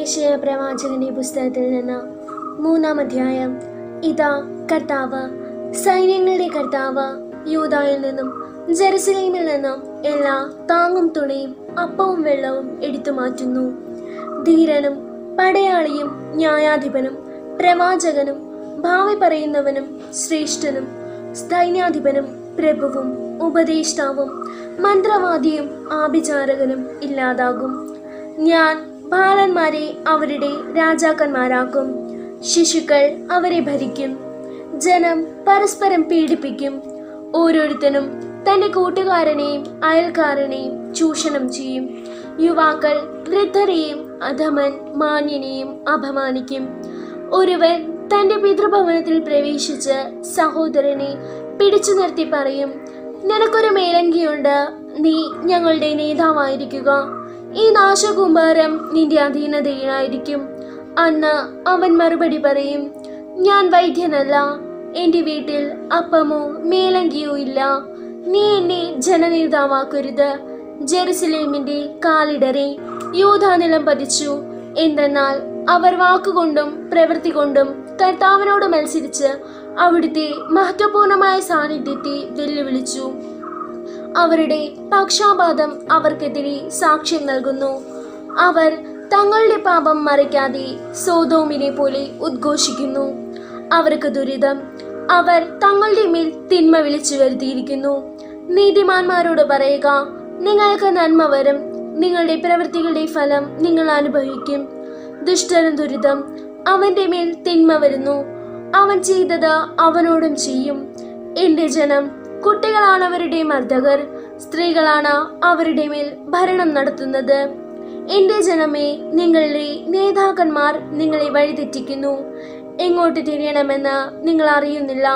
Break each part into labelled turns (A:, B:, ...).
A: യേശയ പ്രവാചകന്റെ പുസ്തകത്തിൽ നിന്ന് മൂന്നാം അധ്യായം ഇതാ കർത്താവ് സൈന്യങ്ങളുടെ കർത്താവ് യൂതായിൽ നിന്നും ജെറുസലേമിൽ നിന്നും എല്ലാ താങ്ങും തുണയും അപ്പവും വെള്ളവും എടുത്തു മാറ്റുന്നു ധീരനും പടയാളിയും ന്യായാധിപനും പ്രവാചകനും ഭാവി പറയുന്നവനും ശ്രേഷ്ഠനും സൈന്യാധിപനും പ്രഭുവും ഉപദേഷ്ടാവും മന്ത്രവാദിയും ആഭിചാരകനും ഇല്ലാതാകും ഞാൻ ബാലന്മാരെ അവരുടെ രാജാക്കന്മാരാക്കും ശിശുക്കൾ അവരെ ഭരിക്കും ജനം പരസ്പരം പീഡിപ്പിക്കും ഓരോരുത്തനും തന്റെ കൂട്ടുകാരനെയും അയൽക്കാരനെയും ചൂഷണം ചെയ്യും യുവാക്കൾ വൃദ്ധരെയും അധമൻ മാന്യനെയും അപമാനിക്കും ഒരുവൻ തന്റെ പിതൃഭവനത്തിൽ പ്രവേശിച്ച് സഹോദരനെ പിടിച്ചു നിർത്തി പറയും നിനക്കൊരു മേലങ്കിയുണ്ട് നീ ഞങ്ങളുടെ നേതാവായിരിക്കുക ഈ നാശകുമാരം നിന്റെ അധീനതയിലായിരിക്കും അന്ന് അവൻ മറുപടി പറയും ഞാൻ വൈദ്യനല്ല എന്റെ വീട്ടിൽ അപ്പമോ മേലങ്കിയോ ഇല്ല നീ എന്നെ ജനനേതാവാക്കരുത് ജെറുസലേമിന്റെ കാലിടറി യൂധാ നിലം പതിച്ചു എന്തെന്നാൽ അവർ വാക്കുകൊണ്ടും പ്രവൃത്തി കൊണ്ടും കർത്താവിനോട് മത്സരിച്ച് അവിടുത്തെ മഹത്വപൂർണമായ സാന്നിധ്യത്തെ വെല്ലുവിളിച്ചു അവരുടെ പക്ഷാപാതം അവർക്കെതിരെ സാക്ഷ്യം നൽകുന്നു അവർ തങ്ങളുടെ പാപം മറയ്ക്കാതെ സോതോമിനെ പോലെ ഉദ്ഘോഷിക്കുന്നു അവർക്ക് ദുരിതം അവർ തങ്ങളുടെ മേൽ തിന്മ വിളിച്ചു വരുത്തിയിരിക്കുന്നു നീതിമാന്മാരോട് പറയുക നിങ്ങൾക്ക് നന്മ വരും നിങ്ങളുടെ പ്രവൃത്തികളുടെ ഫലം നിങ്ങൾ അനുഭവിക്കും ദുഷ്ടനും ദുരിതം അവന്റെ മേൽ തിന്മ വരുന്നു അവൻ ചെയ്തത് അവനോടും ചെയ്യും എന്റെ ജനം കുട്ടികളാണ് അവരുടെ മർദ്ദകർ സ്ത്രീകളാണ് അവരുടെ മേൽ ഭരണം നടത്തുന്നത് എന്റെ ജനമേ നിങ്ങളുടെ നേതാക്കന്മാർ നിങ്ങളെ വഴിതെറ്റിക്കുന്നു എങ്ങോട്ട് തിരിയണമെന്ന് നിങ്ങൾ അറിയുന്നില്ല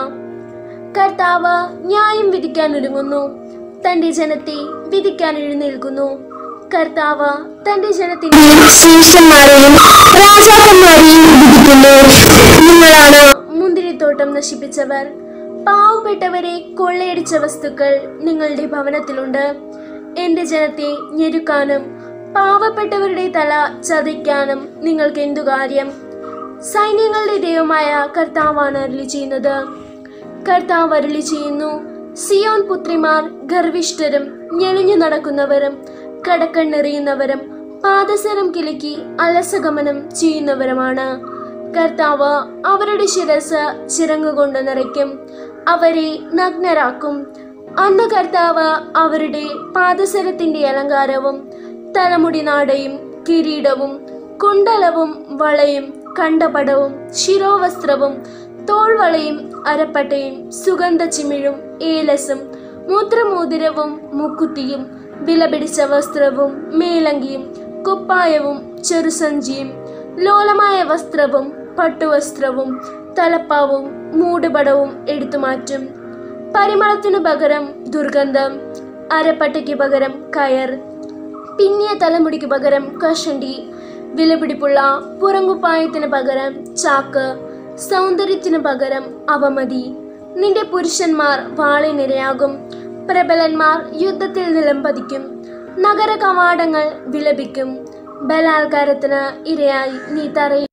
A: കർത്താവ് ന്യായം വിധിക്കാൻ ഒരുങ്ങുന്നു തന്റെ ജനത്തെ വിധിക്കാൻ എഴുന്നേൽക്കുന്നു കർത്താവ് തന്റെ ജനത്തിന്റെ ശ്രേഷ്ഠന്മാരെയും രാജാക്കന്മാരെയും വിധിക്കുന്നു നിങ്ങളാണ് മുന്തിരിത്തോട്ടം നശിപ്പിച്ചവർ പാവപ്പെട്ടവരെ കൊള്ളയടിച്ച വസ്തുക്കൾ നിങ്ങളുടെ ഭവനത്തിലുണ്ട് എന്റെ ജനത്തെ ഞെരുക്കാനും പാവപ്പെട്ടവരുടെ തല ചതയ്ക്കാനും നിങ്ങൾക്ക് എന്തു കാര്യം സൈന്യങ്ങളുടെ ദൈവമായ കർത്താവാണ് അരുളി ചെയ്യുന്നത് കർത്താവ് അരുളി ചെയ്യുന്നു സിയോൻ പുത്രിമാർ ഗർവിഷ്ഠരും ഞെളിഞ്ഞു നടക്കുന്നവരും കടക്കണ്ണെറിയുന്നവരും പാദസരം കിലുക്കി അലസഗമനം ചെയ്യുന്നവരുമാണ് കർത്താവ് അവരുടെ ശിരസ് ചിറങ്ങുകൊണ്ട് നിറയ്ക്കും അവരെ നഗ്നരാക്കും അന്ന് കർത്താവ് അവരുടെ പാദസരത്തിന്റെ അലങ്കാരവും തലമുടി നാടയും കിരീടവും കുണ്ടലവും വളയും കണ്ടപടവും ശിരോവസ്ത്രവും തോൾവളയും അരപ്പട്ടയും സുഗന്ധ ചിമിഴും ഏലസും മൂത്രമോതിരവും മുക്കുത്തിയും വിലപിടിച്ച വസ്ത്രവും മേലങ്കിയും കുപ്പായവും ചെറുസഞ്ചിയും ലോലമായ വസ്ത്രവും പട്ടുവസ്ത്രവും തലപ്പാവും മൂടുപടവും എടുത്തുമാറ്റും പരിമളത്തിനു പകരം ദുർഗന്ധം അരപ്പട്ടയ്ക്ക് പകരം കയർ പിന്നിയ തലമുടിക്ക് പകരം കഷണ്ടി വിലപിടിപ്പുള്ള പുറങ്കുപ്പായത്തിന് പകരം ചാക്ക് സൗന്ദര്യത്തിന് പകരം അവമതി നിന്റെ പുരുഷന്മാർ വാളിനിരയാകും പ്രബലന്മാർ യുദ്ധത്തിൽ നിലംപതിക്കും നഗര കവാടങ്ങൾ വിലപിക്കും ബലാത്കാരത്തിന് ഇരയായി നീ തറയിൽ